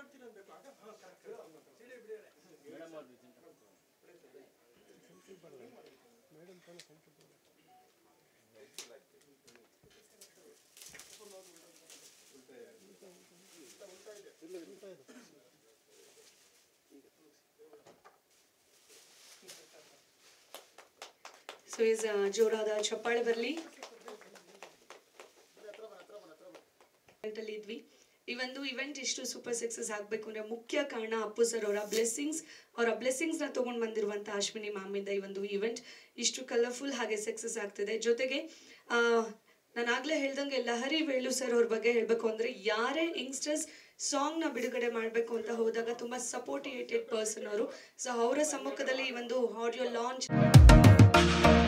ಮಾತಾಡ್ತೀರ ಅನ್ಬೇಕು ಆಗ ಹಾ ಕರೆಕ್ಟ್ ಸಿಡಿ ಬಿಡಿ ಸೊ ಇಸ್ ಜೋರಾದ ಚಪ್ಪಾಳೆ ಬರಲಿ ಅಲ್ಲಿ ಇದ್ವಿ ಈ ಒಂದು ಇವೆಂಟ್ ಇಷ್ಟು ಸೂಪರ್ ಸಕ್ಸಸ್ ಆಗಬೇಕು ಅಂದ್ರೆ ಮುಖ್ಯ ಕಾರಣ ಅಪ್ಪು ಸರ್ ಅವರ ಬ್ಲೆಸ್ಸಿಂಗ್ಸ್ ಅವರ ಬ್ಲೆಸ್ಸಿಂಗ್ಸ್ನ ತೊಗೊಂಡು ಬಂದಿರುವಂಥ ಅಶ್ವಿನಿ ಮ್ಯಾಮಿಂದ ಈ ಒಂದು ಇವೆಂಟ್ ಇಷ್ಟು ಕಲರ್ಫುಲ್ ಹಾಗೆ ಸಕ್ಸಸ್ ಆಗ್ತಿದೆ ಜೊತೆಗೆ ನಾನು ಆಗಲೇ ಹೇಳ್ದಂಗೆ ಲಹರಿ ವೇಲು ಸರ್ ಅವ್ರ ಬಗ್ಗೆ ಹೇಳಬೇಕು ಅಂದರೆ ಯಾರೇ ಯಂಗ್ಸ್ಟರ್ಸ್ ಸಾಂಗ್ನ ಬಿಡುಗಡೆ ಮಾಡಬೇಕು ಅಂತ ಹೋದಾಗ ತುಂಬ ಸಪೋರ್ಟಿಯೇಟೆಡ್ ಪರ್ಸನ್ ಅವರು ಸೊ ಅವರ ಸಮ್ಮುಖದಲ್ಲಿ ಈ ಒಂದು ಆಡಿಯೋ ಲಾಂಚ್